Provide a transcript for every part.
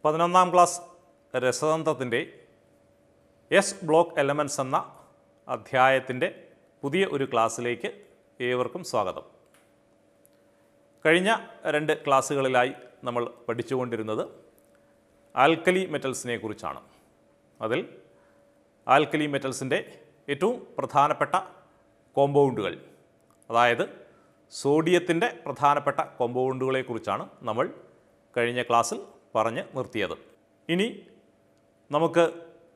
പതിനൊന്നാം ക്ലാസ് രസതന്ത്രത്തിൻ്റെ S block elements എന്ന അധ്യായത്തിൻ്റെ പുതിയ ഒരു ക്ലാസ്സിലേക്ക് ഏവർക്കും സ്വാഗതം കഴിഞ്ഞ രണ്ട് ക്ലാസ്സുകളിലായി നമ്മൾ പഠിച്ചുകൊണ്ടിരുന്നത് ആൽക്കലി മെറ്റൽസിനെ കുറിച്ചാണ് അതിൽ ആൽക്കലി മെറ്റൽസിൻ്റെ ഏറ്റവും പ്രധാനപ്പെട്ട കോമ്പൗണ്ടുകൾ അതായത് സോഡിയത്തിൻ്റെ പ്രധാനപ്പെട്ട കോമ്പൗണ്ടുകളെക്കുറിച്ചാണ് നമ്മൾ കഴിഞ്ഞ ക്ലാസ്സിൽ പറഞ്ഞ് നിർത്തിയത് ഇനി നമുക്ക്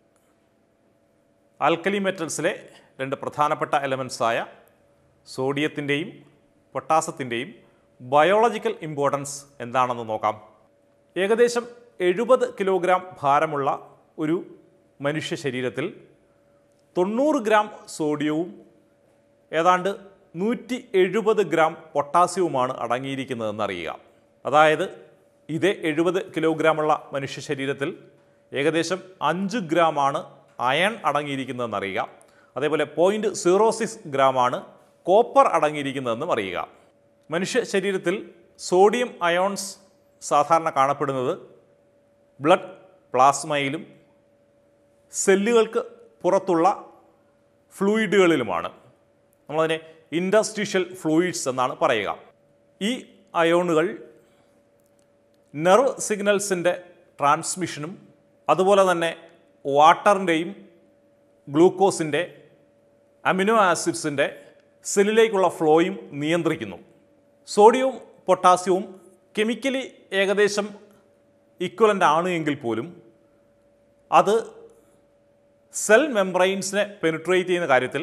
ആൽക്കലി മെറ്റൽസിലെ രണ്ട് പ്രധാനപ്പെട്ട എലമെൻസായ സോഡിയത്തിൻ്റെയും പൊട്ടാസത്തിൻ്റെയും ബയോളജിക്കൽ ഇമ്പോർട്ടൻസ് എന്താണെന്ന് നോക്കാം ഏകദേശം എഴുപത് കിലോഗ്രാം ഭാരമുള്ള ഒരു മനുഷ്യ ശരീരത്തിൽ തൊണ്ണൂറ് ഗ്രാം സോഡിയവും ഏതാണ്ട് നൂറ്റി എഴുപത് ഗ്രാം പൊട്ടാസ്യവുമാണ് അടങ്ങിയിരിക്കുന്നതെന്ന് അറിയുക അതായത് ഇതേ എഴുപത് കിലോഗ്രാമുള്ള മനുഷ്യ ശരീരത്തിൽ ഏകദേശം അഞ്ച് ഗ്രാമാണ് അയൺ അടങ്ങിയിരിക്കുന്നതെന്ന് അറിയുക അതേപോലെ പോയിൻറ്റ് സീറോ സിക്സ് ഗ്രാമാണ് കോപ്പർ അടങ്ങിയിരിക്കുന്നതെന്നും അറിയുക മനുഷ്യ ശരീരത്തിൽ സോഡിയം അയോൺസ് സാധാരണ കാണപ്പെടുന്നത് ബ്ലഡ് പ്ലാസ്മയിലും സെല്ലുകൾക്ക് പുറത്തുള്ള ഫ്ലൂയിഡുകളിലുമാണ് നമ്മളതിനെ ഇൻഡസ്ട്രീഷ്യൽ ഫ്ലൂയിഡ്സ് എന്നാണ് പറയുക ഈ അയോണുകൾ നെർവ് സിഗ്നൽസിൻ്റെ ട്രാൻസ്മിഷനും അതുപോലെ തന്നെ വാട്ടറിൻ്റെയും ഗ്ലൂക്കോസിൻ്റെ അമിനോ ആസിഡ്സിൻ്റെ സെല്ലിലേക്കുള്ള ഫ്ലോയും നിയന്ത്രിക്കുന്നു സോഡിയവും പൊട്ടാസ്യവും കെമിക്കലി ഏകദേശം ഇക്വലൻ്റ് ആണ് എങ്കിൽ പോലും അത് സെൽ മെംബ്രെയിൻസിനെ പെനിട്രേറ്റ് ചെയ്യുന്ന കാര്യത്തിൽ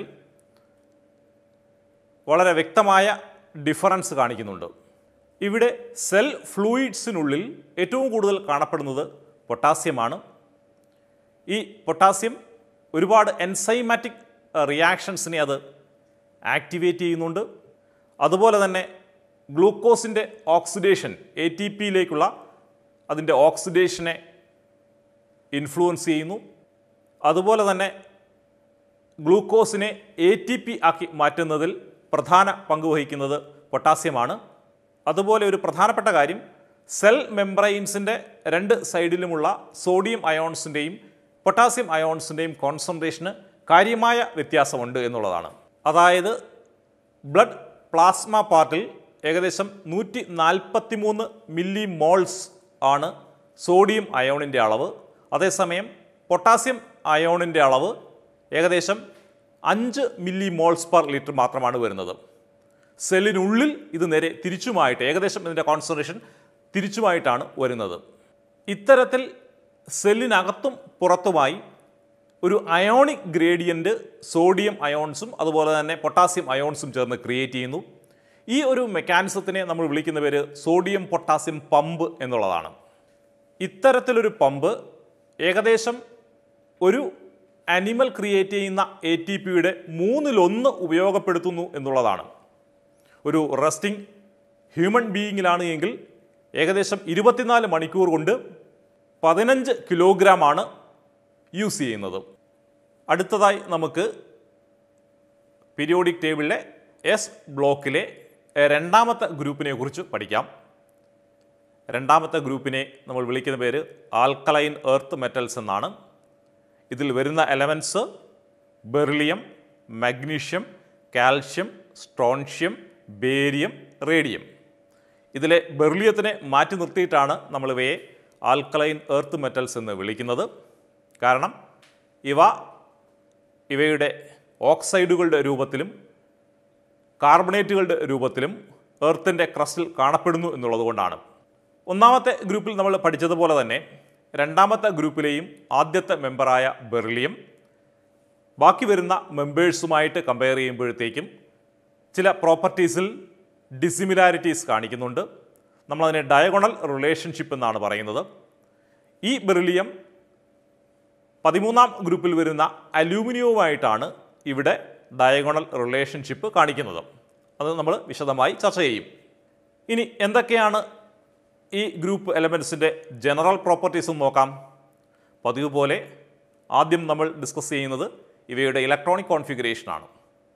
വളരെ വ്യക്തമായ ഡിഫറൻസ് കാണിക്കുന്നുണ്ട് ഇവിടെ സെൽ ഫ്ലൂയിഡ്സിനുള്ളിൽ ഏറ്റവും കൂടുതൽ കാണപ്പെടുന്നത് പൊട്ടാസ്യമാണ് ഈ പൊട്ടാസ്യം ഒരുപാട് എൻസൈമാറ്റിക് റിയാക്ഷൻസിനെ അത് ആക്ടിവേറ്റ് ചെയ്യുന്നുണ്ട് അതുപോലെ തന്നെ ഗ്ലൂക്കോസിൻ്റെ ഓക്സിഡേഷൻ എ ടി പിയിലേക്കുള്ള അതിൻ്റെ ഓക്സിഡേഷനെ ഇൻഫ്ലുവൻസ് ചെയ്യുന്നു അതുപോലെ തന്നെ ഗ്ലൂക്കോസിനെ എ ടി പി ആക്കി മാറ്റുന്നതിൽ പ്രധാന പങ്ക് വഹിക്കുന്നത് പൊട്ടാസ്യമാണ് അതുപോലെ ഒരു പ്രധാനപ്പെട്ട കാര്യം സെൽ മെംബ്രൈൻസിൻ്റെ രണ്ട് സൈഡിലുമുള്ള സോഡിയം അയോൺസിൻ്റെയും പൊട്ടാസ്യം അയോൺസിൻ്റെയും കോൺസെൻട്രേഷന് കാര്യമായ വ്യത്യാസമുണ്ട് എന്നുള്ളതാണ് അതായത് ബ്ലഡ് പ്ലാസ്മ പാർട്ടിൽ ഏകദേശം നൂറ്റി നാൽപ്പത്തി മൂന്ന് മില്ലി മോൾസ് ആണ് സോഡിയം അയോണിൻ്റെ അളവ് അതേസമയം പൊട്ടാസ്യം അയോണിൻ്റെ അളവ് ഏകദേശം അഞ്ച് മില്ലി മോൾസ് പെർ ലിറ്റർ മാത്രമാണ് വരുന്നത് സെല്ലിനുള്ളിൽ ഇത് നേരെ തിരിച്ചുമായിട്ട് ഏകദേശം ഇതിൻ്റെ കോൺസെൻട്രേഷൻ തിരിച്ചുമായിട്ടാണ് വരുന്നത് ഇത്തരത്തിൽ സെല്ലിനകത്തും പുറത്തുമായി ഒരു അയോണിക് ഗ്രേഡിയൻറ്റ് സോഡിയം അയോൺസും അതുപോലെ തന്നെ പൊട്ടാസ്യം അയോൺസും ചേർന്ന് ക്രിയേറ്റ് ചെയ്യുന്നു ഈ ഒരു മെക്കാനിസത്തിനെ നമ്മൾ വിളിക്കുന്ന പേര് സോഡിയം പൊട്ടാസ്യം പമ്പ് എന്നുള്ളതാണ് ഇത്തരത്തിലൊരു പമ്പ് ഏകദേശം ഒരു അനിമൽ ക്രിയേറ്റ് ചെയ്യുന്ന എ ടി പിയുടെ മൂന്നിലൊന്ന് ഉപയോഗപ്പെടുത്തുന്നു എന്നുള്ളതാണ് ഒരു റെസ്റ്റിംഗ് ഹ്യൂമൻ ബീയിങ്ങിലാണ് എങ്കിൽ ഏകദേശം ഇരുപത്തിനാല് മണിക്കൂർ കൊണ്ട് പതിനഞ്ച് കിലോഗ്രാമാണ് യൂസ് ചെയ്യുന്നത് അടുത്തതായി നമുക്ക് പീരിയോഡിക് ടേബിളിലെ എസ് ബ്ലോക്കിലെ രണ്ടാമത്തെ ഗ്രൂപ്പിനെ കുറിച്ച് പഠിക്കാം രണ്ടാമത്തെ ഗ്രൂപ്പിനെ നമ്മൾ വിളിക്കുന്ന പേര് ആൽക്കലൈൻ എർത്ത് മെറ്റൽസ് എന്നാണ് ഇതിൽ വരുന്ന elements beryllium magnesium calcium strontium barium radium ഇതിലെ ബെർലിയത്തിനെ മാറ്റി നിർത്തിയിട്ടാണ് നമ്മൾ ഇവയെ ആൽക്കലൈൻ എർത്ത് മെറ്റൽസ് എന്ന് വിളിക്കുന്നത് കാരണം ഇവ ഇവയുടെ ഓക്സൈഡുകളുടെ രൂപത്തിലും കാർബണേറ്റുകളുടെ രൂപത്തിലും എർത്തിൻ്റെ ക്രസ്റ്റിൽ കാണപ്പെടുന്നു എന്നുള്ളത് കൊണ്ടാണ് ഒന്നാമത്തെ ഗ്രൂപ്പിൽ നമ്മൾ പഠിച്ചതുപോലെ തന്നെ രണ്ടാമത്തെ ഗ്രൂപ്പിലെയും ആദ്യത്തെ മെമ്പറായ ബെർലിയം ബാക്കി വരുന്ന മെമ്പേഴ്സുമായിട്ട് കമ്പയർ ചെയ്യുമ്പോഴത്തേക്കും ചില പ്രോപ്പർട്ടീസിൽ ഡിസിമിലാരിറ്റീസ് കാണിക്കുന്നുണ്ട് നമ്മളതിനെ ഡയഗണൽ റിലേഷൻഷിപ്പ് എന്നാണ് പറയുന്നത് ഈ ബെർലിയം പതിമൂന്നാം ഗ്രൂപ്പിൽ വരുന്ന അലൂമിനിയവുമായിട്ടാണ് ഇവിടെ ഡയഗണൽ റിലേഷൻഷിപ്പ് കാണിക്കുന്നത് അത് നമ്മൾ വിശദമായി ചർച്ച ചെയ്യും ഇനി എന്തൊക്കെയാണ് ഈ ഗ്രൂപ്പ് എലമെൻറ്റ്സിൻ്റെ ജനറൽ പ്രോപ്പർട്ടീസും നോക്കാം പതിവ് പോലെ ആദ്യം നമ്മൾ ഡിസ്കസ് ചെയ്യുന്നത് ഇവയുടെ ഇലക്ട്രോണിക് കോൺഫിഗറേഷനാണ്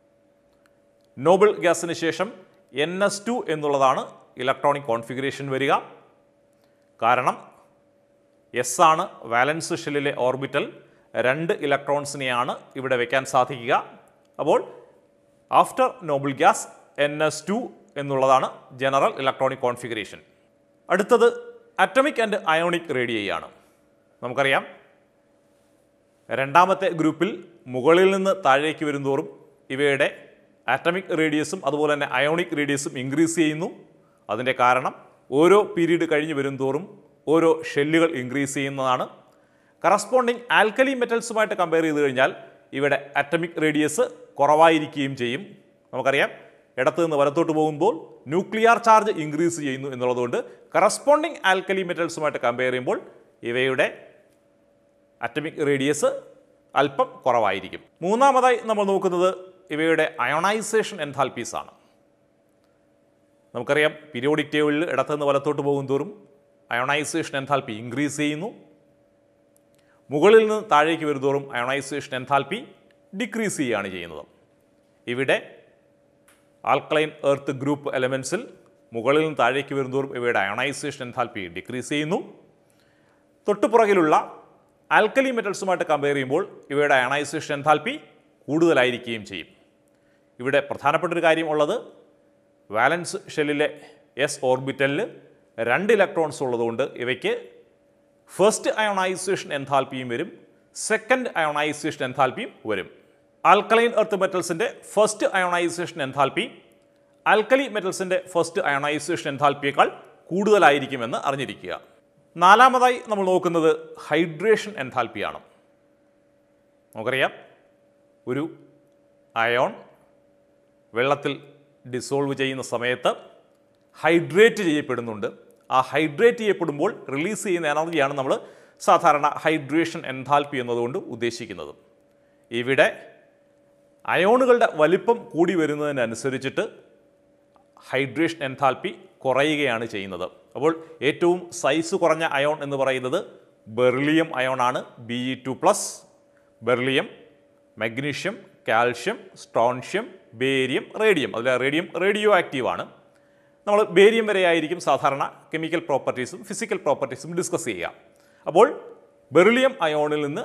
നോബിൾ ഗ്യാസിന് ശേഷം എൻ എസ് ടു എന്നുള്ളതാണ് ഇലക്ട്രോണിക് കോൺഫിഗറേഷൻ വരിക കാരണം എസ് ആണ് വാലൻസ് ഷെല്ലിലെ ഓർബിറ്റൽ രണ്ട് ഇലക്ട്രോൺസിനെയാണ് ഇവിടെ വെക്കാൻ സാധിക്കുക അപ്പോൾ after noble gas N S two എന്നുള്ളതാണ് ജനറൽ ഇലക്ട്രോണിക് കോൺഫിഗറേഷൻ അടുത്തത് അറ്റമിക് ആൻഡ് അയോണിക് റേഡിയയാണ് നമുക്കറിയാം രണ്ടാമത്തെ ഗ്രൂപ്പിൽ മുകളിൽ നിന്ന് താഴേക്ക് വരുന്തോറും ഇവയുടെ ആറ്റമിക് റേഡിയസും അതുപോലെ തന്നെ അയോണിക് റേഡിയസും ഇൻക്രീസ് ചെയ്യുന്നു അതിൻ്റെ കാരണം ഓരോ പീരീഡ് കഴിഞ്ഞ് വരുന്തോറും ഓരോ ഷെല്ലുകൾ ഇൻക്രീസ് ചെയ്യുന്നതാണ് കറസ്പോണ്ടിങ് ആൽക്കലി മെറ്റൽസുമായിട്ട് കമ്പയർ ചെയ്ത് കഴിഞ്ഞാൽ ഇവിടെ അറ്റമിക് റേഡിയസ് കുറവായിരിക്കുകയും ചെയ്യും നമുക്കറിയാം ഇടത്ത് നിന്ന് വലത്തോട്ട് പോകുമ്പോൾ ന്യൂക്ലിയർ ചാർജ് ഇൻക്രീസ് ചെയ്യുന്നു എന്നുള്ളതുകൊണ്ട് കറസ്പോണ്ടിങ് ആൽക്കലി മെറ്റൽസുമായിട്ട് കമ്പയർ ചെയ്യുമ്പോൾ ഇവയുടെ അറ്റമിക് റേഡിയസ് അല്പം കുറവായിരിക്കും മൂന്നാമതായി നമ്മൾ നോക്കുന്നത് ഇവയുടെ അയോണൈസേഷൻ എൻതാൽപ്പീസ് ആണ് നമുക്കറിയാം പീരിയോഡിക് ടേബിളിൽ ഇടത്തുനിന്ന് വലത്തോട്ട് പോകും തോറും അയോണൈസേഷൻ എൻതാൽപ്പി ഇൻക്രീസ് ചെയ്യുന്നു മുകളിൽ നിന്ന് താഴേക്ക് വരുന്തോറും അയോണൈസേഷൻ എൻതാൽപ്പി ഡിക്രീസ് ചെയ്യുകയാണ് ചെയ്യുന്നത് ഇവിടെ ആൽക്ലൈൻ എർത്ത് ഗ്രൂപ്പ് എലമെൻസിൽ മുകളിൽ നിന്ന് താഴേക്ക് വരുന്തോറും ഇവയുടെ അയോണൈസേഷൻ എൻതാൽപ്പി ഡിക്രീസ് ചെയ്യുന്നു തൊട്ടുപുറകിലുള്ള ആൽക്കലി മെറ്റൽസുമായിട്ട് കമ്പയർ ചെയ്യുമ്പോൾ ഇവയുടെ അയണൈസേഷൻ എൻതാൽപ്പി കൂടുതലായിരിക്കുകയും ചെയ്യും ഇവിടെ പ്രധാനപ്പെട്ട ഒരു കാര്യം ഉള്ളത് വാലൻസ് ഷെല്ലിലെ എസ് ഓർബിറ്റലിൽ രണ്ട് ഇലക്ട്രോൺസ് ഉള്ളതുകൊണ്ട് ഇവയ്ക്ക് ഫസ്റ്റ് അയോണൈസേഷൻ എൻതാൽപ്പിയും വരും സെക്കൻഡ് അയോണൈസേഷൻ എൻതാൽപ്പിയും വരും ആൽക്കലൈൻ എർത്ത് മെറ്റൽസിൻ്റെ ഫസ്റ്റ് അയോണൈസേഷൻ എൻതാൽപ്പി ആൽക്കലി മെറ്റൽസിൻ്റെ ഫസ്റ്റ് അയോണൈസേഷൻ എൻതാൽപ്പിയേക്കാൾ കൂടുതലായിരിക്കുമെന്ന് അറിഞ്ഞിരിക്കുക നാലാമതായി നമ്മൾ നോക്കുന്നത് ഹൈഡ്രേഷൻ എൻതാൽപ്പിയാണ് നമുക്കറിയാം ഒരു അയോൺ വെള്ളത്തിൽ ഡിസോൾവ് ചെയ്യുന്ന സമയത്ത് ഹൈഡ്രേറ്റ് ചെയ്യപ്പെടുന്നുണ്ട് ആ ഹൈഡ്രേറ്റ് ചെയ്യപ്പെടുമ്പോൾ റിലീസ് ചെയ്യുന്ന എനർജിയാണ് നമ്മൾ സാധാരണ ഹൈഡ്രേഷൻ എൻതാൽപ്പി എന്നതുകൊണ്ട് ഉദ്ദേശിക്കുന്നത് ഇവിടെ അയോണുകളുടെ വലിപ്പം കൂടി വരുന്നതിനനുസരിച്ചിട്ട് ഹൈഡ്രേഷൻ എൻതാൽപ്പി കുറയുകയാണ് ചെയ്യുന്നത് അപ്പോൾ ഏറ്റവും സൈസ് കുറഞ്ഞ അയോൺ എന്ന് പറയുന്നത് ബെർലിയം അയോൺ ആണ് B E two plus beryllium magnesium calcium strontium barium radium അതിൽ റേഡിയം റേഡിയോ ആക്റ്റീവ് ആണ് നമ്മൾ ബേരിയം വരെ ആയിരിക്കും സാധാരണ കെമിക്കൽ പ്രോപ്പർട്ടീസും ഫിസിക്കൽ പ്രോപ്പർട്ടീസും ഡിസ്കസ് ചെയ്യുക അപ്പോൾ ബെർലിയം അയോണിൽ നിന്ന്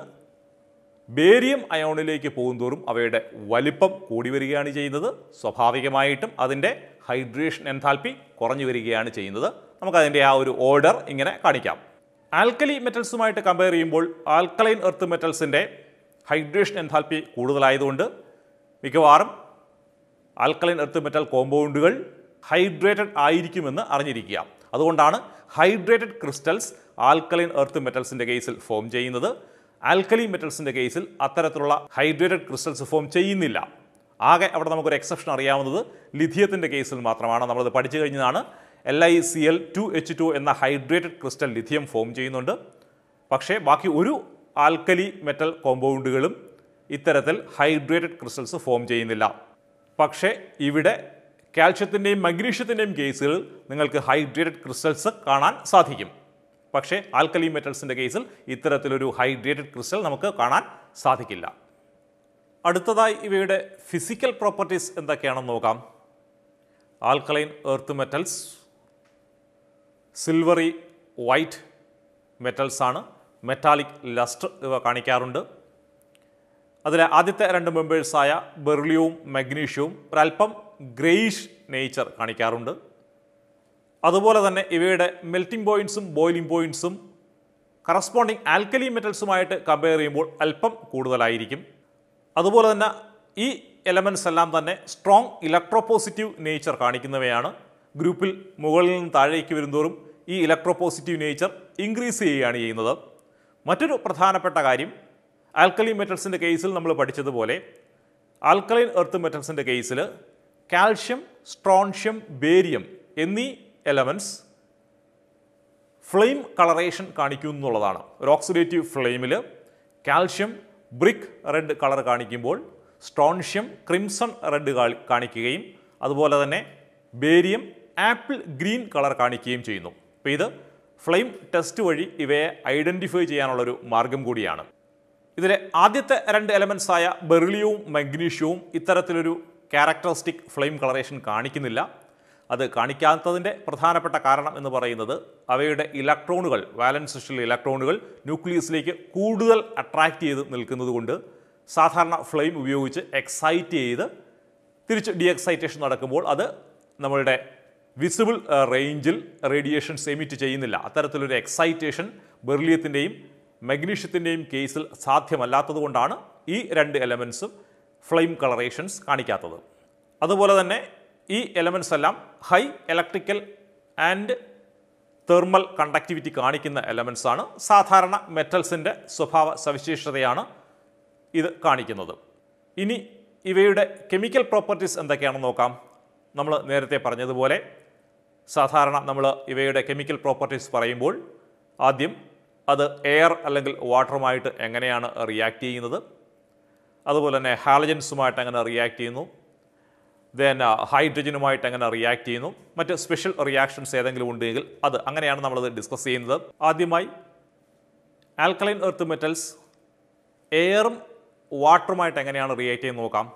ബേരിയം അയോണിലേക്ക് പോകുന്തോറും അവയുടെ വലിപ്പം കൂടി വരികയാണ് ചെയ്യുന്നത് സ്വാഭാവികമായിട്ടും അതിൻ്റെ ഹൈഡ്രേഷൻ എൻതാൽപ്പി കുറഞ്ഞു വരികയാണ് ചെയ്യുന്നത് നമുക്കതിൻ്റെ ആ ഒരു ഓർഡർ ഇങ്ങനെ കാണിക്കാം ആൽക്കലി മെറ്റൽസുമായിട്ട് കമ്പയർ ചെയ്യുമ്പോൾ ആൽക്കലൈൻ എർത്ത് മെറ്റൽസിൻ്റെ ഹൈഡ്രേഷൻ എൻതാൽപ്പി കൂടുതലായതുകൊണ്ട് മിക്കവാറും ആൽക്കലൈൻ എർത്ത് മെറ്റൽ കോമ്പൗണ്ടുകൾ ഹൈഡ്രേറ്റഡ് ആയിരിക്കുമെന്ന് അറിഞ്ഞിരിക്കുക അതുകൊണ്ടാണ് ഹൈഡ്രേറ്റഡ് ക്രിസ്റ്റൽസ് ആൽക്കലൈൻ എർത്ത് മെറ്റൽസിൻ്റെ കേസിൽ ഫോം ചെയ്യുന്നത് ആൽക്കലി മെറ്റൽസിൻ്റെ കേസിൽ അത്തരത്തിലുള്ള ഹൈഡ്രേറ്റഡ് ക്രിസ്റ്റൽസ് ഫോം ചെയ്യുന്നില്ല ആകെ അവിടെ നമുക്കൊരു എക്സെപ്ഷൻ അറിയാവുന്നത് ലിഥിയത്തിൻ്റെ കേസിൽ മാത്രമാണ് നമ്മളത് പഠിച്ചു കഴിഞ്ഞതാണ് L I C L two H two എന്ന ഹൈഡ്രേറ്റഡ് ക്രിസ്റ്റൽ ലിഥിയം ഫോം ചെയ്യുന്നുണ്ട് പക്ഷേ ബാക്കി ഒരു ആൽക്കലി മെറ്റൽ കോമ്പൗണ്ടുകളും ഇത്തരത്തിൽ ഹൈഡ്രേറ്റഡ് ക്രിസ്റ്റൽസ് ഫോം ചെയ്യുന്നില്ല പക്ഷേ ഇവിടെ കാൽഷ്യത്തിൻ്റെയും മഗ്നീഷ്യത്തിൻ്റെയും കേസുകളിൽ നിങ്ങൾക്ക് ഹൈഡ്രേറ്റഡ് ക്രിസ്റ്റൽസ് കാണാൻ സാധിക്കും പക്ഷേ ആൽക്കലി മെറ്റൽസിൻ്റെ കേസിൽ ഇത്തരത്തിലൊരു ഹൈഡ്രേറ്റഡ് ക്രിസ്റ്റൽ നമുക്ക് കാണാൻ സാധിക്കില്ല അടുത്തതായി ഇവയുടെ ഫിസിക്കൽ പ്രോപ്പർട്ടീസ് എന്തൊക്കെയാണെന്ന് നോക്കാം alkaline earth metals silvery white metals ആണ് മെറ്റാലിക് ലസ്റ്റർ ഇവ കാണിക്കാറുണ്ട് അതിലെ ആദ്യത്തെ രണ്ട് മെമ്പേഴ്സായ ബെർലിയവും മഗ്നീഷ്യവും ഒരല്പം ഗ്രേയിഷ് നേച്ചർ കാണിക്കാറുണ്ട് അതുപോലെ തന്നെ ഇവയുടെ മെൽറ്റിംഗ് പോയിൻറ്സും ബോയിലിംഗ് പോയിൻറ്സും കറസ്പോണ്ടിങ് ആൽക്കലി മെറ്റൽസുമായിട്ട് കമ്പയർ ചെയ്യുമ്പോൾ അല്പം കൂടുതലായിരിക്കും അതുപോലെ തന്നെ ഈ എലമെൻറ്റ്സ് എല്ലാം തന്നെ സ്ട്രോങ് ഇലക്ട്രോപോസിറ്റീവ് നേച്ചർ കാണിക്കുന്നവയാണ് ഗ്രൂപ്പിൽ മുകളിൽ നിന്ന് താഴേക്ക് വരുന്തോറും ഈ ഇലക്ട്രോപോസിറ്റീവ് നേച്ചർ ഇൻക്രീസ് ചെയ്യുകയാണ് ചെയ്യുന്നത് മറ്റൊരു പ്രധാനപ്പെട്ട കാര്യം ആൽക്കലി മെറ്റൽസിൻ്റെ കേസിൽ നമ്മൾ പഠിച്ചതുപോലെ ആൽക്കലൈൻ എർത്ത് മെറ്റൽസിൻ്റെ കേസിൽ കാൽഷ്യം സ്ട്രോൺഷ്യം ബേരിയം എന്നീ എലമെൻറ്റ്സ് ഫ്ലെയിം കളറേഷൻ കാണിക്കും എന്നുള്ളതാണ് ഒരു ഓക്സിഡേറ്റീവ് ഫ്ലെയിമിൽ കാൽഷ്യം ബ്രിക്ക് റെഡ് കളർ കാണിക്കുമ്പോൾ സ്ട്രോൺഷ്യം ക്രിംസൺ റെഡ് കാണിക്കുകയും അതുപോലെ തന്നെ ബേരിയം ആപ്പിൾ ഗ്രീൻ കളർ കാണിക്കുകയും ചെയ്യുന്നു അപ്പോൾ ഇത് ഫ്ലെയിം ടെസ്റ്റ് വഴി ഇവയെ ഐഡൻറ്റിഫൈ ചെയ്യാനുള്ളൊരു മാർഗം കൂടിയാണ് ഇതിലെ ആദ്യത്തെ രണ്ട് എലമെൻറ്റ്സ് ആയ ബെർലിയവും മഗ്നീഷ്യവും ഇത്തരത്തിലൊരു ക്യാരക്ടറിസ്റ്റിക് ഫ്ലെയിം കളറേഷൻ കാണിക്കുന്നില്ല അത് കാണിക്കാത്തതിൻ്റെ പ്രധാനപ്പെട്ട കാരണം എന്ന് പറയുന്നത് അവയുടെ ഇലക്ട്രോണുകൾ വാലൻസ് ഷിൽ ഇലക്ട്രോണുകൾ ന്യൂക്ലിയസിലേക്ക് കൂടുതൽ അട്രാക്റ്റ് ചെയ്ത് നിൽക്കുന്നത് കൊണ്ട് സാധാരണ ഫ്ലെയിം ഉപയോഗിച്ച് എക്സൈറ്റ് ചെയ്ത് തിരിച്ച് ഡി എക്സൈറ്റേഷൻ നടക്കുമ്പോൾ അത് നമ്മളുടെ വിസിബിൾ റേഞ്ചിൽ റേഡിയേഷൻസ് എമിറ്റ് ചെയ്യുന്നില്ല അത്തരത്തിലൊരു എക്സൈറ്റേഷൻ ബെർലിയത്തിൻ്റെയും മഗ്നീഷ്യത്തിൻ്റെയും കേസിൽ സാധ്യമല്ലാത്തതുകൊണ്ടാണ് ഈ രണ്ട് എലമെൻസും ഫ്ലെയിം കളറേഷൻസ് കാണിക്കാത്തത് അതുപോലെ തന്നെ ഈ എലമെൻസ് എല്ലാം high electrical and thermal conductivity കാണിക്കുന്ന എലമെൻസ് ആണ് സാധാരണ മെറ്റൽസിൻ്റെ സ്വഭാവ സവിശേഷതയാണ് ഇത് കാണിക്കുന്നത് ഇനി ഇവയുടെ കെമിക്കൽ പ്രോപ്പർട്ടീസ് എന്തൊക്കെയാണെന്ന് നോക്കാം നമ്മൾ നേരത്തെ പറഞ്ഞതുപോലെ സാധാരണ നമ്മൾ ഇവയുടെ കെമിക്കൽ പ്രോപ്പർട്ടീസ് പറയുമ്പോൾ ആദ്യം അത് എയർ അല്ലെങ്കിൽ വാട്ടറുമായിട്ട് എങ്ങനെയാണ് റിയാക്ട് ചെയ്യുന്നത് അതുപോലെ തന്നെ ഹാലജൻസുമായിട്ട് എങ്ങനെ റിയാക്ട് ചെയ്യുന്നു ദെൻ ഹൈഡ്രജനുമായിട്ട് എങ്ങനെ റിയാക്ട് ചെയ്യുന്നു മറ്റ് സ്പെഷ്യൽ റിയാക്ഷൻസ് ഏതെങ്കിലും ഉണ്ടെങ്കിൽ അത് അങ്ങനെയാണ് നമ്മളത് ഡിസ്കസ് ചെയ്യുന്നത് ആദ്യമായി ആൽക്കലൈൻ എർത്ത് മെറ്റൽസ് എയറും വാട്ടറുമായിട്ട് എങ്ങനെയാണ് റിയാക്ട് ചെയ്യുന്നത് നോക്കാം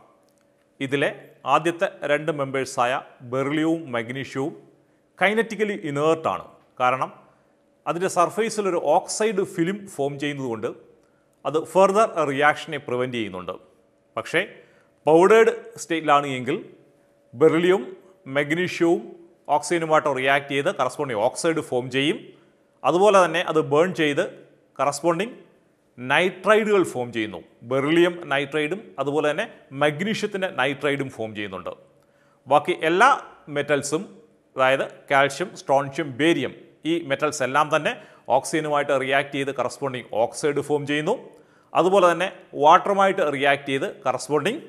ഇതിലെ ആദ്യത്തെ രണ്ട് മെമ്പേഴ്സായ ബെർലിയവും മഗ്നീഷ്യവും കൈനറ്റിക്കലി ഇനേർട്ടാണ് കാരണം അതിൻ്റെ സർഫേസിൽ ഒരു ഓക്സൈഡ് ഫിലിം ഫോം ചെയ്യുന്നതുകൊണ്ട് അത് ഫർദർ റിയാക്ഷനെ പ്രിവെൻറ്റ് ചെയ്യുന്നുണ്ട് പക്ഷേ പൗഡേർഡ് സ്റ്റേറ്റിലാണ് എങ്കിൽ ബെർലിയും മഗ്നീഷ്യവും ഓക്സിജനുമായിട്ട് റിയാക്ട് ചെയ്ത് കറസ്പോണ്ടിങ് ഓക്സൈഡ് ഫോം ചെയ്യും അതുപോലെ തന്നെ അത് ബേൺ ചെയ്ത് കറസ്പോണ്ടിങ് നൈട്രൈഡുകൾ ഫോം ചെയ്യുന്നു ബെർലിയം നൈട്രൈഡും അതുപോലെ തന്നെ മഗ്നീഷ്യത്തിൻ്റെ നൈട്രൈഡും ഫോം ചെയ്യുന്നുണ്ട് ബാക്കി എല്ലാ മെറ്റൽസും അതായത് കാൽഷ്യം സ്ട്രോൺഷ്യം ബേരിയം ഈ മെറ്റൽസ് എല്ലാം തന്നെ ഓക്സിജനുമായിട്ട് റിയാക്ട് ചെയ്ത് കറസ്പോണ്ടിങ് ഓക്സൈഡ് ഫോം ചെയ്യുന്നു അതുപോലെ തന്നെ വാട്ടറുമായിട്ട് റിയാക്ട് ചെയ്ത് കറസ്പോണ്ടിങ്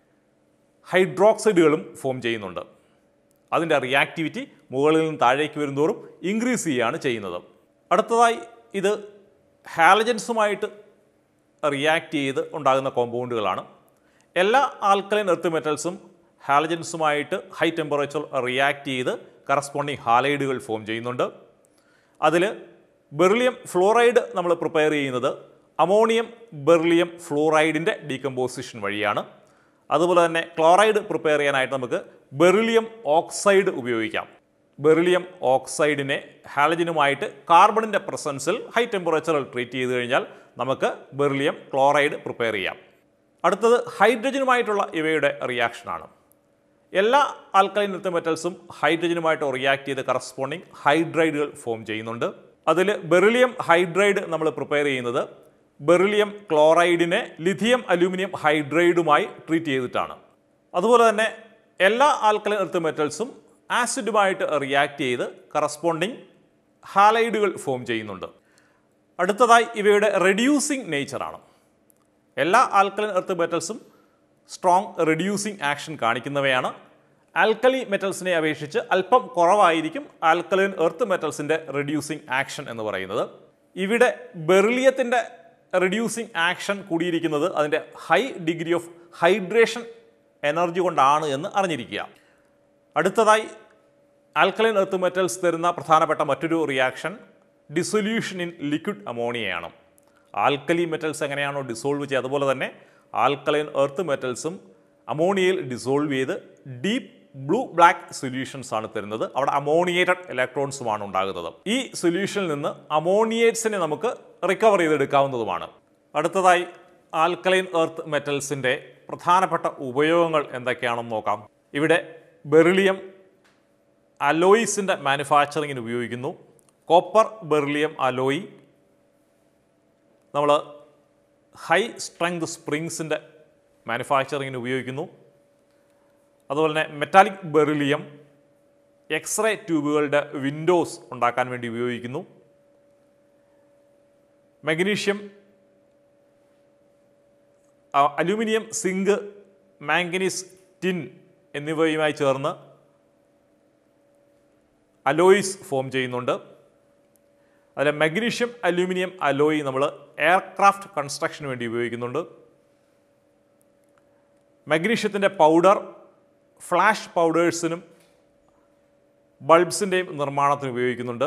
ഹൈഡ്രോക്സൈഡുകളും ഫോം ചെയ്യുന്നുണ്ട് അതിൻ്റെ റിയാക്ടിവിറ്റി മുകളിൽ നിന്ന് താഴേക്ക് വരുന്തോറും ഇൻക്രീസ് ചെയ്യുകയാണ് ചെയ്യുന്നത് അടുത്തതായി ഇത് ഹാലജൻസുമായിട്ട് റിയാക്ട് ചെയ്ത് ഉണ്ടാകുന്ന കോമ്പൗണ്ടുകളാണ് എല്ലാ ആൽക്കലൈൻ എർത്ത് മെറ്റൽസും ഹാലജൻസുമായിട്ട് ഹൈ ടെമ്പറേച്ചർ റിയാക്ട് ചെയ്ത് കറസ്പോണ്ടിങ് ഹാലൈഡുകൾ ഫോം ചെയ്യുന്നുണ്ട് അതിൽ ബെർലിയം ഫ്ലോറൈഡ് നമ്മൾ പ്രിപ്പയർ ചെയ്യുന്നത് അമോണിയം ബെർലിയം ഫ്ലോറൈഡിൻ്റെ ഡീകമ്പോസിഷൻ വഴിയാണ് അതുപോലെ തന്നെ ക്ലോറൈഡ് പ്രിപ്പയർ ചെയ്യാനായിട്ട് നമുക്ക് ബെറിലിയം ഓക്സൈഡ് ഉപയോഗിക്കാം ബെറിലിയം ഓക്സൈഡിനെ ഹാലജനുമായിട്ട് കാർബണിൻ്റെ പ്രസൻസിൽ ഹൈ ടെമ്പറേച്ചറിൽ ട്രീറ്റ് ചെയ്ത് കഴിഞ്ഞാൽ നമുക്ക് ബെറിലിയം ക്ലോറൈഡ് പ്രിപ്പയർ ചെയ്യാം അടുത്തത് ഹൈഡ്രജനുമായിട്ടുള്ള ഇവയുടെ റിയാക്ഷനാണ് എല്ലാ ആൽക്കലൈൻ എർത്ത് മെറ്റൽസും ഹൈഡ്രജനുമായിട്ട് റിയാക്ട് ചെയ്ത് കറസ്പോണ്ടിങ് ഹൈഡ്രൈഡുകൾ ഫോം ചെയ്യുന്നുണ്ട് അതിൽ ബെറിലിയം ഹൈഡ്രൈഡ് നമ്മൾ പ്രിപ്പയർ ചെയ്യുന്നത് ബെറിലിയം ക്ലോറൈഡിനെ ലിഥിയം അലൂമിനിയം ഹൈഡ്രൈഡുമായി ട്രീറ്റ് ചെയ്തിട്ടാണ് അതുപോലെ തന്നെ എല്ലാ ആൽക്കലൈൻ എർത്ത് മെറ്റൽസും ആസിഡുമായിട്ട് റിയാക്ട് ചെയ്ത് കറസ്പോണ്ടിങ് ഹാലൈഡുകൾ ഫോം ചെയ്യുന്നുണ്ട് അടുത്തതായി ഇവയുടെ റെഡ്യൂസിങ് നേച്ചറാണ് എല്ലാ ആൽക്കലൈൻ എർത്ത് മെറ്റൽസും സ്ട്രോങ് റെഡ്യൂസിങ് ആക്ഷൻ കാണിക്കുന്നവയാണ് ആൽക്കലി മെറ്റൽസിനെ അപേക്ഷിച്ച് അല്പം കുറവായിരിക്കും ആൽക്കലൈൻ എർത്ത് മെറ്റൽസിൻ്റെ റെഡ്യൂസിങ് ആക്ഷൻ എന്ന് പറയുന്നത് ഇവിടെ ബെറിലിയത്തിൻ്റെ റെഡ്യൂസിങ് ആക്ഷൻ കൂടിയിരിക്കുന്നത് അതിൻ്റെ high degree of hydration energy കൊണ്ടാണ് എന്ന് അറിഞ്ഞിരിക്കുക അടുത്തതായി ആൽക്കലൈൻ എർത്ത് മെറ്റൽസ് തരുന്ന പ്രധാനപ്പെട്ട മറ്റൊരു റിയാക്ഷൻ ഡിസൊല്യൂഷൻ ഇൻ ലിക്വിഡ് അമോണിയയാണ് ആൽക്കലി മെറ്റൽസ് എങ്ങനെയാണോ ഡിസോൾവ് ചെയ്യുക അതുപോലെ തന്നെ ആൽക്കലൈൻ എർത്ത് മെറ്റൽസും അമോണിയയിൽ ഡിസോൾവ് ചെയ്ത് ഡീപ്പ് ബ്ലൂ ബ്ലാക്ക് സൊല്യൂഷൻസ് ആണ് തരുന്നത് അവിടെ അമോണിയേറ്റഡ് ഇലക്ട്രോൺസുമാണ് ഉണ്ടാകുന്നത് ഈ സൊല്യൂഷനിൽ നിന്ന് അമോണിയേറ്റ്സിനെ നമുക്ക് റിക്കവർ ചെയ്തെടുക്കാവുന്നതുമാണ് അടുത്തതായി ആൽക്കലൈൻ എർത്ത് മെറ്റൽസിൻ്റെ പ്രധാനപ്പെട്ട ഉപയോഗങ്ങൾ എന്തൊക്കെയാണെന്ന് നോക്കാം ഇവിടെ ബെറിലിയം അലോയിസിൻ്റെ മാനുഫാക്ചറിങ്ങിന് ഉപയോഗിക്കുന്നു കോപ്പർ ബെറിലിയം അലോയി നമ്മൾ ഹൈ സ്ട്രെങ്ത് സ്പ്രിങ്സിൻ്റെ മാനുഫാക്ചറിങ്ങിന് ഉപയോഗിക്കുന്നു അതുപോലെ തന്നെ മെറ്റാലിക് ബെറിലിയം എക്സ്റേ ട്യൂബുകളുടെ വിൻഡോസ് ഉണ്ടാക്കാൻ വേണ്ടി ഉപയോഗിക്കുന്നു magnesium aluminium zinc manganese tin എന്നിവയുമായി ചേർന്ന് അലോയിസ് ഫോം ചെയ്യുന്നുണ്ട് അതിൽ മഗ്നീഷ്യം അലൂമിനിയം അലോയി നമ്മൾ എയർക്രാഫ്റ്റ് കൺസ്ട്രക്ഷന് വേണ്ടി ഉപയോഗിക്കുന്നുണ്ട് മഗ്നീഷ്യത്തിൻ്റെ പൗഡർ ഫ്ലാഷ് പൗഡേഴ്സിനും ബൾബ്സിൻ്റെയും നിർമ്മാണത്തിന് ഉപയോഗിക്കുന്നുണ്ട്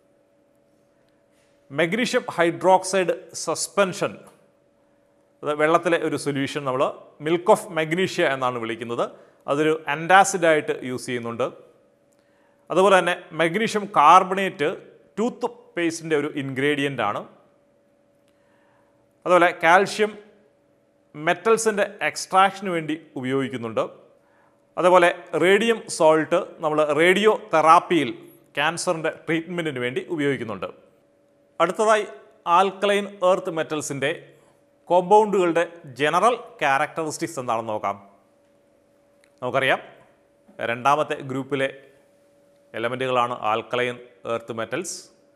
മഗ്നീഷ്യം ഹൈഡ്രോക്സൈഡ് സസ്പെൻഷൻ അത് വെള്ളത്തിലെ ഒരു സൊല്യൂഷൻ നമ്മൾ മിൽക്ക് ഓഫ് മഗ്നീഷ്യ എന്നാണ് വിളിക്കുന്നത് അതൊരു അൻറ്റാസിഡായിട്ട് യൂസ് ചെയ്യുന്നുണ്ട് അതുപോലെ തന്നെ മഗ്നീഷ്യം കാർബണേറ്റ് ടൂത്ത് പേസ്റ്റിൻ്റെ ഒരു ഇൻഗ്രീഡിയൻ്റ് ആണ് അതുപോലെ കാൽഷ്യം മെറ്റൽസിൻ്റെ എക്സ്ട്രാക്ഷന് വേണ്ടി ഉപയോഗിക്കുന്നുണ്ട് അതുപോലെ റേഡിയം സോൾട്ട് നമ്മൾ റേഡിയോ തെറാപ്പിയിൽ ക്യാൻസറിൻ്റെ ട്രീറ്റ്മെൻറ്റിന് വേണ്ടി ഉപയോഗിക്കുന്നുണ്ട് അടുത്തതായി ആൽക്കലൈൻ എർത്ത് മെറ്റൽസിൻ്റെ കോമ്പൗണ്ടുകളുടെ ജനറൽ ക്യാരക്ടറിസ്റ്റിക്സ് എന്താണെന്ന് നോക്കാം നമുക്കറിയാം രണ്ടാമത്തെ ഗ്രൂപ്പിലെ എലമെൻറ്റുകളാണ് ആൽക്കലൈൻ എർത്ത് മെറ്റൽസ്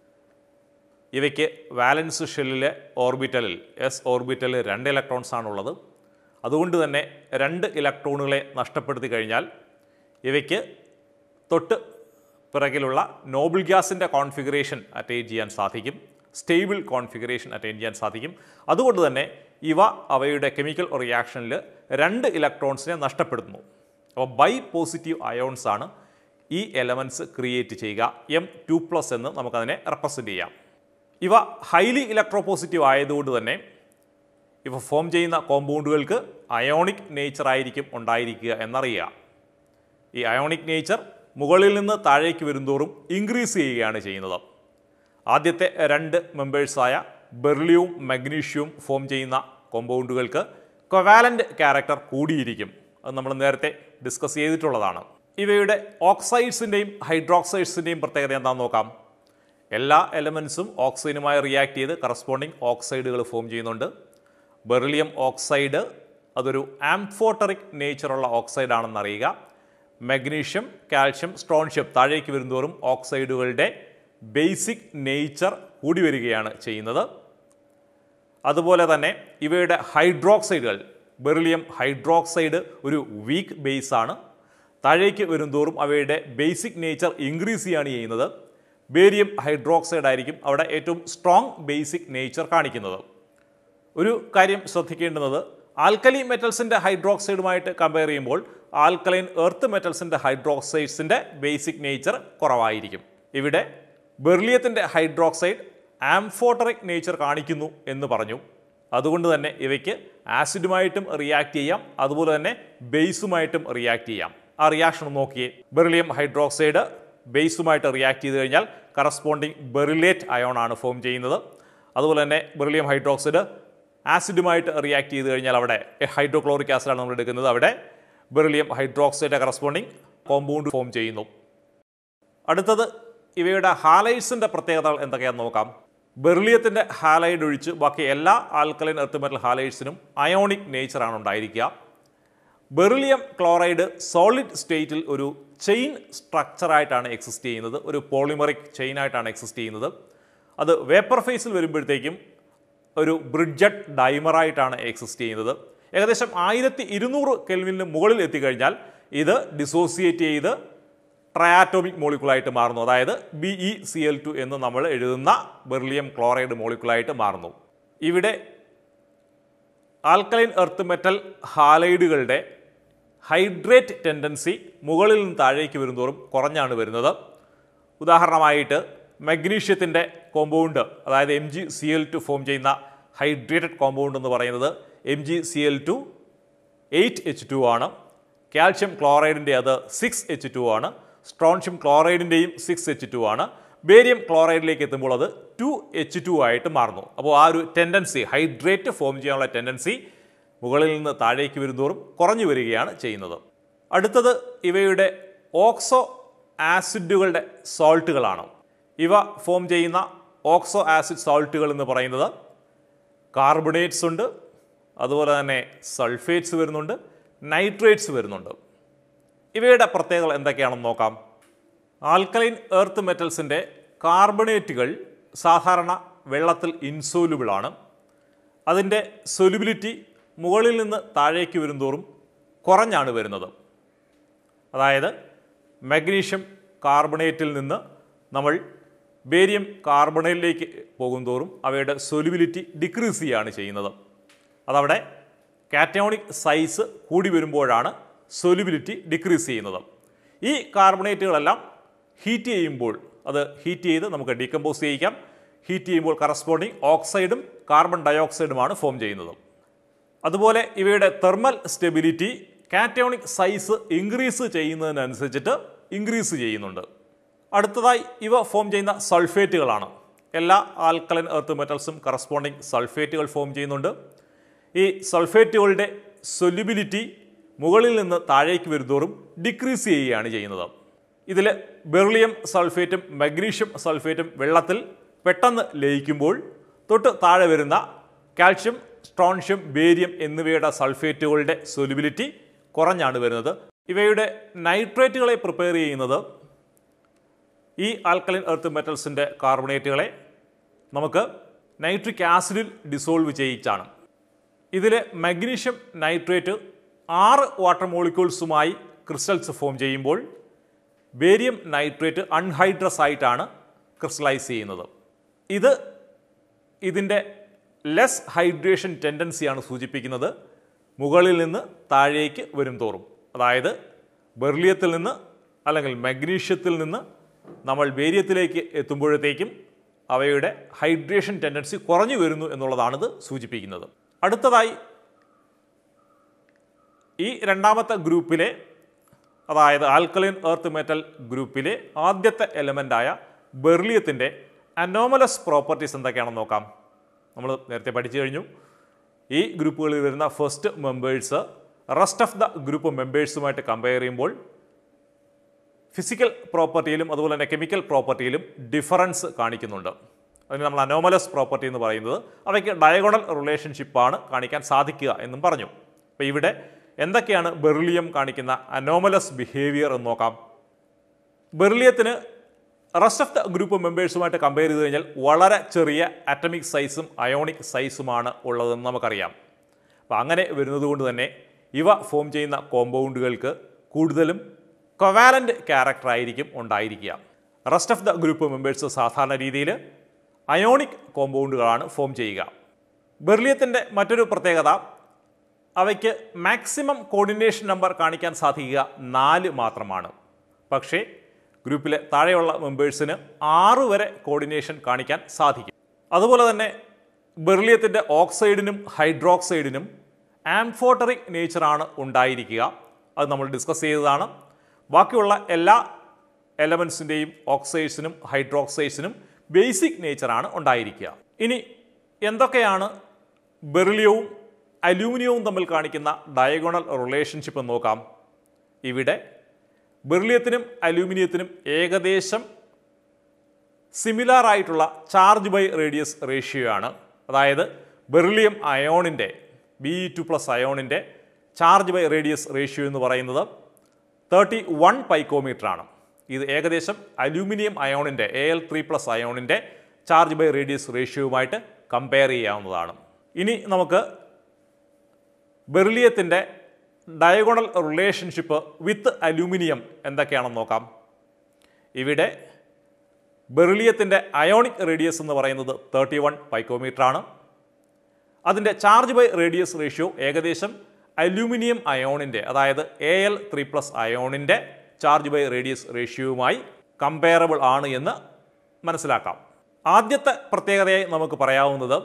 ഇവയ്ക്ക് വാലൻസ് ഷെല്ലിലെ ഓർബിറ്റലിൽ എസ് ഓർബിറ്റലിൽ രണ്ട് ഇലക്ട്രോൺസ് ആണുള്ളത് അതുകൊണ്ട് തന്നെ രണ്ട് ഇലക്ട്രോണുകളെ നഷ്ടപ്പെടുത്തി കഴിഞ്ഞാൽ ഇവയ്ക്ക് തൊട്ട് പിറകിലുള്ള നോബിൾ ഗ്യാസിൻ്റെ കോൺഫിഗറേഷൻ അറ്റൈൻ ചെയ്യാൻ സാധിക്കും സ്റ്റേബിൾ കോൺഫിഗറേഷൻ അറ്റൈൻ ചെയ്യാൻ സാധിക്കും അതുകൊണ്ട് തന്നെ ഇവ അവയുടെ കെമിക്കൽ റിയാക്ഷനിൽ രണ്ട് ഇലക്ട്രോൺസിനെ നഷ്ടപ്പെടുത്തുന്നു അപ്പോൾ ബൈ പോസിറ്റീവ് അയോൺസ് ആണ് ഈ എലമെൻറ്റ്സ് ക്രിയേറ്റ് ചെയ്യുക എം ടു പ്ലസ് എന്ന് നമുക്കതിനെ റെപ്രസെൻ്റ് ചെയ്യാം ഇവ ഹൈലി ഇലക്ട്രോപോസിറ്റീവ് ആയതുകൊണ്ട് തന്നെ ഇവ ഫോം ചെയ്യുന്ന കോമ്പൗണ്ടുകൾക്ക് അയോണിക് നേച്ചർ ആയിരിക്കും ഉണ്ടായിരിക്കുക എന്നറിയുക ഈ അയോണിക് നേച്ചർ മുകളിൽ നിന്ന് താഴേക്ക് വരുന്തോറും ഇൻക്രീസ് ചെയ്യുകയാണ് ചെയ്യുന്നത് ആദ്യത്തെ രണ്ട് മെമ്പേഴ്സായ ബെർലിയവും മഗ്നീഷ്യവും ഫോം ചെയ്യുന്ന കോമ്പൗണ്ടുകൾക്ക് കൊവാലൻ്റ് ക്യാരക്ടർ കൂടിയിരിക്കും അത് നമ്മൾ നേരത്തെ ഡിസ്കസ് ചെയ്തിട്ടുള്ളതാണ് ഇവയുടെ ഓക്സൈഡ്സിൻ്റെയും ഹൈഡ്രോക്സൈഡ്സിൻ്റെയും പ്രത്യേകത എന്താണെന്ന് നോക്കാം എല്ലാ എലമെൻസും ഓക്സൈഡുമായി റിയാക്ട് ചെയ്ത് കറസ്പോണ്ടിങ് ഓക്സൈഡുകൾ ഫോം ചെയ്യുന്നുണ്ട് ബെറിലിയം ഓക്സൈഡ് അതൊരു ആംഫോട്ടറിക് നേച്ചറുള്ള ഓക്സൈഡ് ആണെന്ന് അറിയുക മഗ്നീഷ്യം കാൽഷ്യം സ്ട്രോൺഷ്യം താഴേക്ക് വരുന്തോറും ഓക്സൈഡുകളുടെ ബേസിക് നേച്ചർ കൂടി വരികയാണ് ചെയ്യുന്നത് അതുപോലെ തന്നെ ഇവയുടെ ഹൈഡ്രോക്സൈഡുകൾ ബെറിലിയം ഹൈഡ്രോക്സൈഡ് ഒരു വീക്ക് ബേസ് ആണ് താഴേക്ക് വരുന്തോറും അവയുടെ ബേസിക് നേച്ചർ ഇൻക്രീസ് ചെയ്യുകയാണ് ചെയ്യുന്നത് ബേരിയം ഹൈഡ്രോക്സൈഡ് ആയിരിക്കും അവിടെ ഏറ്റവും സ്ട്രോങ് ബേസിക് നേച്ചർ കാണിക്കുന്നത് ഒരു കാര്യം ശ്രദ്ധിക്കേണ്ടുന്നത് ആൽക്കലി മെറ്റൽസിൻ്റെ ഹൈഡ്രോക്സൈഡുമായിട്ട് കമ്പയർ ചെയ്യുമ്പോൾ ആൽക്കലൈൻ എർത്ത് മെറ്റൽസിൻ്റെ ഹൈഡ്രോക്സൈഡ്സിൻ്റെ ബേസിക് നേച്ചർ കുറവായിരിക്കും ഇവിടെ ബെർലിയത്തിൻ്റെ ഹൈഡ്രോക്സൈഡ് ആംഫോട്ടറിക് നേച്ചർ കാണിക്കുന്നു എന്ന് പറഞ്ഞു അതുകൊണ്ട് തന്നെ ഇവയ്ക്ക് ആസിഡുമായിട്ടും റിയാക്ട് ചെയ്യാം അതുപോലെ തന്നെ ബേസുമായിട്ടും റിയാക്ട് ചെയ്യാം ആ റിയാക്ഷൻ നോക്കിയേ ബെറിലിയം ഹൈഡ്രോക്സൈഡ് ബേസുമായിട്ട് റിയാക്ട് ചെയ്ത് കഴിഞ്ഞാൽ കറസ്പോണ്ടിങ് ബെറിലേറ്റ് അയോൺ ആണ് ഫോം ചെയ്യുന്നത് അതുപോലെ തന്നെ ബെറിലിയം ഹൈഡ്രോക്സൈഡ് ആസിഡുമായിട്ട് റിയാക്ട് ചെയ്ത് കഴിഞ്ഞാൽ അവിടെ ഹൈഡ്രോക്ലോറിക് ആസിഡാണ് നമ്മൾ എടുക്കുന്നത് അവിടെ beryllium hydroxide corresponding compound form ചെയ്യുന്നു അടുത്തത് ഇവയുടെ ഹാലൈഡ്സിൻ്റെ പ്രത്യേകതകൾ എന്തൊക്കെയാണെന്ന് നോക്കാം ബെർലിയത്തിൻ്റെ ഹാലൈഡ് ഒഴിച്ച് ബാക്കി എല്ലാ ആൽക്കലൈൻ എർത്ത് മെറ്റൽ ഹാലൈഡ്സിനും അയോണിക് നേച്ചറാണ് ഉണ്ടായിരിക്കുക ബെറിലിയം ക്ലോറൈഡ് സോളിഡ് സ്റ്റേറ്റിൽ ഒരു ചെയിൻ സ്ട്രക്ചറായിട്ടാണ് എക്സിസ്റ്റ് ചെയ്യുന്നത് ഒരു പോളിമറിക് ചെയിനായിട്ടാണ് എക്സിസ്റ്റ് ചെയ്യുന്നത് അത് വേപ്പർ ഫേസിൽ വരുമ്പോഴത്തേക്കും ഒരു ബ്രിഡ്ജഡ് ഡൈമറായിട്ടാണ് എക്സിസ്റ്റ് ചെയ്യുന്നത് ഏകദേശം ആയിരത്തി ഇരുന്നൂറ് കെൽവിന് മുകളിൽ എത്തിക്കഴിഞ്ഞാൽ ഇത് ഡിസോസിയേറ്റ് ചെയ്ത് ട്രയാറ്റോമിക് മോളിക്കുളായിട്ട് മാറുന്നു അതായത് B E C L two എന്ന് നമ്മൾ എഴുതുന്ന ബെർലിയം ക്ലോറൈഡ് മോളിക്കുളായിട്ട് മാറുന്നു ഇവിടെ ആൽക്കലൈൻ എർത്ത് മെറ്റൽ ഹാലൈഡുകളുടെ ഹൈഡ്രേറ്റ് ടെൻഡൻസി മുകളിൽ നിന്ന് താഴേക്ക് വരുന്തോറും കുറഞ്ഞാണ് വരുന്നത് ഉദാഹരണമായിട്ട് മഗ്നീഷ്യത്തിൻ്റെ കോമ്പൗണ്ട് അതായത് M G C L two form ചെയ്യുന്ന ഹൈഡ്രേറ്റഡ് കോമ്പൗണ്ട് എന്ന് പറയുന്നത് M G C L two eight H two ആണ് കാൽഷ്യം ക്ലോറൈഡിൻ്റെ അത് സിക്സ് എച്ച് ടു ആണ് സ്ട്രോൺഷ്യം ക്ലോറൈഡിൻ്റെയും സിക്സ് എച്ച് ടു ആണ് ബേരിയം ക്ലോറൈഡിലേക്ക് എത്തുമ്പോൾ അത് ടു എച്ച് ടു ആയിട്ട് മാറുന്നു അപ്പോൾ ആ ഒരു ടെൻഡൻസി ഹൈഡ്രേറ്റ് ഫോം ചെയ്യാനുള്ള ടെൻഡൻസി മുകളിൽ നിന്ന് താഴേക്ക് വരുന്തോറും കുറഞ്ഞു വരികയാണ് ചെയ്യുന്നത് അടുത്തത് ഇവയുടെ ഓക്സോ ആസിഡുകളുടെ സോൾട്ടുകളാണ് ഇവ ഫോം ചെയ്യുന്ന ഓക്സോ ആസിഡ് സോൾട്ടുകൾ എന്ന് പറയുന്നത് കാർബണേറ്റ്സ് ഉണ്ട് അതുപോലെ തന്നെ സൾഫേറ്റ്സ് വരുന്നുണ്ട് നൈട്രേറ്റ്സ് വരുന്നുണ്ട് ഇവയുടെ പ്രത്യേകതകൾ എന്തൊക്കെയാണെന്ന് നോക്കാം ആൽക്കലൈൻ എർത്ത് മെറ്റൽസിൻ്റെ കാർബണേറ്റുകൾ സാധാരണ വെള്ളത്തിൽ ഇൻസോലുബിളാണ് അതിൻ്റെ സൊലുബിലിറ്റി മുകളിൽ നിന്ന് താഴേക്ക് വരുന്തോറും കുറഞ്ഞാണ് വരുന്നത് അതായത് മഗ്നീഷ്യം കാർബണേറ്റിൽ നിന്ന് നമ്മൾ ബേരിയം കാർബണേറ്റിലേക്ക് പോകുന്തോറും അവയുടെ സൊലുബിലിറ്റി ഡിക്രീസ് ചെയ്യുകയാണ് ചെയ്യുന്നത് അതവിടെ കാറ്റോണിക് സൈസ് കൂടി വരുമ്പോഴാണ് സൊലുബിലിറ്റി ഡിക്രീസ് ചെയ്യുന്നത് ഈ കാർബണേറ്റുകളെല്ലാം ഹീറ്റ് ചെയ്യുമ്പോൾ അത് ഹീറ്റ് ചെയ്ത് നമുക്ക് ഡീകമ്പോസ് ചെയ്യിക്കാം ഹീറ്റ് ചെയ്യുമ്പോൾ കറസ്പോണ്ടിങ് ഓക്സൈഡും കാർബൺ ഡയോക്സൈഡുമാണ് ഫോം ചെയ്യുന്നത് അതുപോലെ ഇവയുടെ thermal stability cationic size increase ചെയ്യുന്നതിനനുസരിച്ചിട്ട് ഇൻക്രീസ് ചെയ്യുന്നുണ്ട് അടുത്തതായി ഇവ ഫോം ചെയ്യുന്ന സൾഫേറ്റുകളാണ് എല്ലാ ആൽക്കലൻ എർത്ത് മെറ്റൽസും കറസ്പോണ്ടിങ് സൾഫേറ്റുകൾ ഫോം ചെയ്യുന്നുണ്ട് ഈ സൾഫേറ്റുകളുടെ സൊല്യുബിലിറ്റി മുകളിൽ നിന്ന് താഴേക്ക് വരുന്തോറും ഡിക്രീസ് ചെയ്യുകയാണ് ചെയ്യുന്നത് ഇതിൽ ബെർലിയം സൾഫേറ്റും മഗ്നീഷ്യം സൾഫേറ്റും വെള്ളത്തിൽ പെട്ടെന്ന് ലയിക്കുമ്പോൾ തൊട്ട് താഴെ വരുന്ന കാൽഷ്യം സ്ട്രോൺഷ്യം ബേരിയം എന്നിവയുടെ സൾഫേറ്റുകളുടെ സൊല്യുബിലിറ്റി കുറഞ്ഞാണ് വരുന്നത് ഇവയുടെ നൈട്രേറ്റുകളെ പ്രിപ്പയർ ചെയ്യുന്നത് ഈ ആൽക്കലിൻ എർത്ത് മെറ്റൽസിൻ്റെ കാർബണേറ്റുകളെ നമുക്ക് നൈട്രിക് ആസിഡിൽ ഡിസോൾവ് ചെയ്യിച്ചാണ് ഇതിൽ മഗ്നീഷ്യം നൈട്രേറ്റ് ആറ് വാട്ടർ മോളിക്യൂൾസുമായി ക്രിസ്റ്റൽസ് ഫോം ചെയ്യുമ്പോൾ ബേരിയം നൈട്രേറ്റ് അൺഹൈഡ്രസ് ആയിട്ടാണ് ക്രിസ്റ്റലൈസ് ചെയ്യുന്നത് ഇത് ഇതിൻ്റെ ലെസ് ഹൈഡ്രേഷൻ ടെൻഡൻസിയാണ് സൂചിപ്പിക്കുന്നത് മുകളിൽ നിന്ന് താഴേക്ക് വരും തോറും അതായത് ബെർലിയത്തിൽ നിന്ന് അല്ലെങ്കിൽ മഗ്നീഷ്യത്തിൽ നിന്ന് നമ്മൾ ബേരിയത്തിലേക്ക് എത്തുമ്പോഴത്തേക്കും അവയുടെ ഹൈഡ്രേഷൻ ടെൻഡൻസി കുറഞ്ഞു വരുന്നു എന്നുള്ളതാണിത് സൂചിപ്പിക്കുന്നത് അടുത്തതായി ഈ രണ്ടാമത്തെ ഗ്രൂപ്പിലെ അതായത് ആൽക്കലൈൻ എർത്ത് മെറ്റൽ ഗ്രൂപ്പിലെ ആദ്യത്തെ എലമെൻ്റായ ബെർലിയത്തിൻ്റെ അനോമലസ് പ്രോപ്പർട്ടീസ് എന്തൊക്കെയാണെന്ന് നോക്കാം നമ്മൾ നേരത്തെ പഠിച്ചു കഴിഞ്ഞു ഈ ഗ്രൂപ്പുകളിൽ വരുന്ന first members rest of the group മെമ്പേഴ്സുമായിട്ട് കമ്പയർ ചെയ്യുമ്പോൾ ഫിസിക്കൽ പ്രോപ്പർട്ടിയിലും അതുപോലെ തന്നെ കെമിക്കൽ പ്രോപ്പർട്ടിയിലും ഡിഫറൻസ് കാണിക്കുന്നുണ്ട് അതിന് നമ്മൾ അനോമലസ് പ്രോപ്പർട്ടി എന്ന് പറയുന്നത് അവയ്ക്ക് ഡയഗോണൽ റിലേഷൻഷിപ്പാണ് കാണിക്കാൻ സാധിക്കുക എന്നും പറഞ്ഞു അപ്പോൾ ഇവിടെ എന്തൊക്കെയാണ് ബെർലിയം കാണിക്കുന്ന അനോമലസ് ബിഹേവിയർ എന്ന് നോക്കാം ബെർലിയത്തിന് റെസ്റ്റ് ഓഫ് ദ ഗ്രൂപ്പ് മെമ്പേഴ്സുമായിട്ട് കമ്പയർ ചെയ്ത് കഴിഞ്ഞാൽ വളരെ ചെറിയ അറ്റമിക് സൈസും അയോണിക് സൈസുമാണ് ഉള്ളതെന്ന് നമുക്കറിയാം അപ്പോൾ അങ്ങനെ വരുന്നതുകൊണ്ട് തന്നെ ഇവ ഫോം ചെയ്യുന്ന കോമ്പൗണ്ടുകൾക്ക് കൂടുതലും കൊവാലൻ്റ് ക്യാരക്ടർ ആയിരിക്കും ഉണ്ടായിരിക്കുക rest of the group members സാധാരണ രീതിയിൽ അയോണിക് കോമ്പൗണ്ടുകളാണ് ഫോം ചെയ്യുക ബെർലിയത്തിൻ്റെ മറ്റൊരു പ്രത്യേകത അവയ്ക്ക് മാക്സിമം കോർഡിനേഷൻ നമ്പർ കാണിക്കാൻ സാധിക്കുക നാല് മാത്രമാണ് പക്ഷേ ഗ്രൂപ്പിലെ താഴെയുള്ള മെമ്പേഴ്സിന് ആറ് വരെ കോർഡിനേഷൻ കാണിക്കാൻ സാധിക്കും അതുപോലെ തന്നെ ബെർലിയത്തിൻ്റെ ഓക്സൈഡിനും ഹൈഡ്രോക്സൈഡിനും ആംഫോട്ടറിക് നേച്ചറാണ് ഉണ്ടായിരിക്കുക അത് നമ്മൾ ഡിസ്കസ് ചെയ്തതാണ് ബാക്കിയുള്ള എല്ലാ എലമെൻസിൻ്റെയും ഓക്സൈഡ്സിനും ഹൈഡ്രോക്സൈഡ്സിനും ബേസിക് നേച്ചറാണ് ഉണ്ടായിരിക്കുക ഇനി എന്തൊക്കെയാണ് ബെർലിയവും അലൂമിനിയവും തമ്മിൽ കാണിക്കുന്ന ഡയഗോണൽ റിലേഷൻഷിപ്പ് എന്ന് നോക്കാം ഇവിടെ ബെർലിയത്തിനും അലൂമിനിയത്തിനും ഏകദേശം സിമിലാർ ആയിട്ടുള്ള ചാർജ് ബൈ റേഡിയസ് റേഷ്യോ ആണ് അതായത് ബെർലിയം അയോണിൻ്റെ ബി ടു പ്ലസ് അയോണിൻ്റെ ചാർജ് ബൈ റേഡിയസ് റേഷ്യോ എന്ന് പറയുന്നത് തേർട്ടി വൺ പൈക്കോമീറ്റർ ആണ് ഇത് ഏകദേശം അലൂമിനിയം അയോണിൻ്റെ എ എൽ ത്രീ പ്ലസ് അയോണിൻ്റെ ചാർജ് ബൈ റേഡിയസ് റേഷ്യോയുമായിട്ട് കമ്പയർ ചെയ്യാവുന്നതാണ് ഇനി നമുക്ക് ബെർലിയത്തിൻ്റെ ഡയഗോണൽ റിലേഷൻഷിപ്പ് വിത്ത് അലൂമിനിയം എന്തൊക്കെയാണെന്ന് നോക്കാം ഇവിടെ ബെർലിയത്തിൻ്റെ അയോണിക് റേഡിയസ് എന്ന് പറയുന്നത് തേർട്ടി വൺ പൈക്കോമീറ്റർ ആണ് അതിൻ്റെ ചാർജ് ബൈ റേഡിയസ് റേഷ്യോ ഏകദേശം അലൂമിനിയം അയോണിൻ്റെ അതായത് എ എൽ ത്രീ പ്ലസ് അയോണിൻ്റെ ചാർജ് ബൈ റേഡിയസ് റേഷ്യോയുമായി കമ്പയറബിൾ ആണ് എന്ന് മനസ്സിലാക്കാം ആദ്യത്തെ പ്രത്യേകതയായി നമുക്ക് പറയാവുന്നത്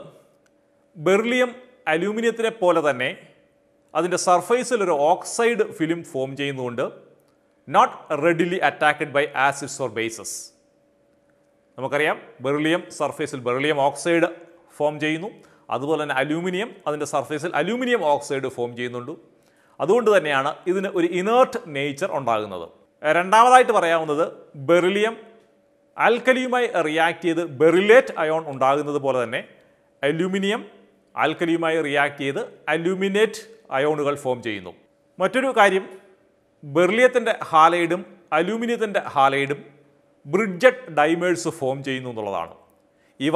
ബെർലിയം അലൂമിനിയത്തിനെ പോലെ തന്നെ അതിൻ്റെ സർഫേസിൽ ഒരു ഓക്സൈഡ് ഫിലിം ഫോം ചെയ്യുന്നതുകൊണ്ട് not readily attacked by acids or bases നമുക്കറിയാം ബെർലിയം സർഫേസിൽ ബെർലിയം ഓക്സൈഡ് ഫോം ചെയ്യുന്നു അതുപോലെ തന്നെ അലൂമിനിയം അതിൻ്റെ സർഫേസിൽ അലൂമിനിയം ഓക്സൈഡ് ഫോം ചെയ്യുന്നുണ്ട് അതുകൊണ്ട് തന്നെയാണ് ഇതിന് ഒരു ഇനേർട്ട് നേച്ചർ ഉണ്ടാകുന്നത് രണ്ടാമതായിട്ട് പറയാവുന്നത് ബെറിലിയം ആൽക്കലിയുമായി റിയാക്ട് ചെയ്ത് ബെറിലേറ്റ് അയോൺ ഉണ്ടാകുന്നത് പോലെ തന്നെ അലൂമിനിയം ആൽക്കലിയുമായി റിയാക്ട് ചെയ്ത് അലൂമിനേറ്റ് അയോണുകൾ ഫോം ചെയ്യുന്നു മറ്റൊരു കാര്യം ബെർലിയത്തിൻ്റെ ഹാലൈഡും അലൂമിനിയത്തിൻ്റെ ഹാലൈഡും ബ്രിഡ്ജറ്റ് ഡൈമേഴ്സ് ഫോം ചെയ്യുന്നു എന്നുള്ളതാണ് ഇവ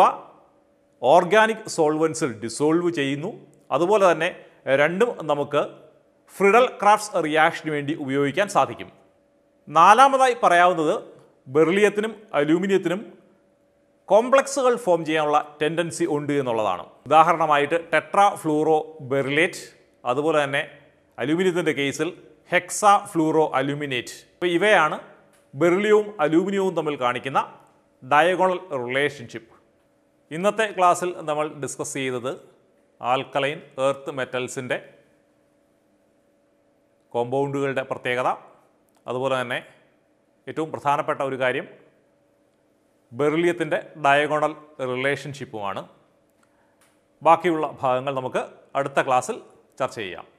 ഓർഗാനിക് സോൾവൻസിൽ ഡിസോൾവ് ചെയ്യുന്നു അതുപോലെ തന്നെ രണ്ടും നമുക്ക് ഫ്രിഡൽ ക്രാഫ്റ്റ്സ് റിയാക്ഷന് വേണ്ടി ഉപയോഗിക്കാൻ സാധിക്കും നാലാമതായി പറയാവുന്നത് ബെർലിയത്തിനും അലൂമിനിയത്തിനും കോംപ്ലക്സുകൾ ഫോം ചെയ്യാനുള്ള ടെൻഡൻസി ഉണ്ട് എന്നുള്ളതാണ് ഉദാഹരണമായിട്ട് ടെട്രാ ഫ്ലൂറോ ബെർലേറ്റ് അതുപോലെ തന്നെ അലൂമിനിയത്തിൻ്റെ കേസിൽ ഹെക്സ ഫ്ലൂറോ അലൂമിനേറ്റ് അപ്പോൾ ഇവയാണ് ബെർലിയവും അലൂമിനിയവും തമ്മിൽ കാണിക്കുന്ന ഡയഗോണൽ റിലേഷൻഷിപ്പ് ഇന്നത്തെ ക്ലാസ്സിൽ നമ്മൾ ഡിസ്കസ് ചെയ്തത് ആൽക്കലൈൻ എർത്ത് മെറ്റൽസിൻ്റെ കോമ്പൗണ്ടുകളുടെ പ്രത്യേകത അതുപോലെ തന്നെ ഏറ്റവും പ്രധാനപ്പെട്ട ഒരു കാര്യം ബെറിലിയത്തിൻ്റെ ഡയഗോണൽ റിലേഷൻഷിപ്പുമാണ് ബാക്കിയുള്ള ഭാഗങ്ങൾ നമുക്ക് അടുത്ത ക്ലാസ്സിൽ ചർച്ച ചെയ്യാം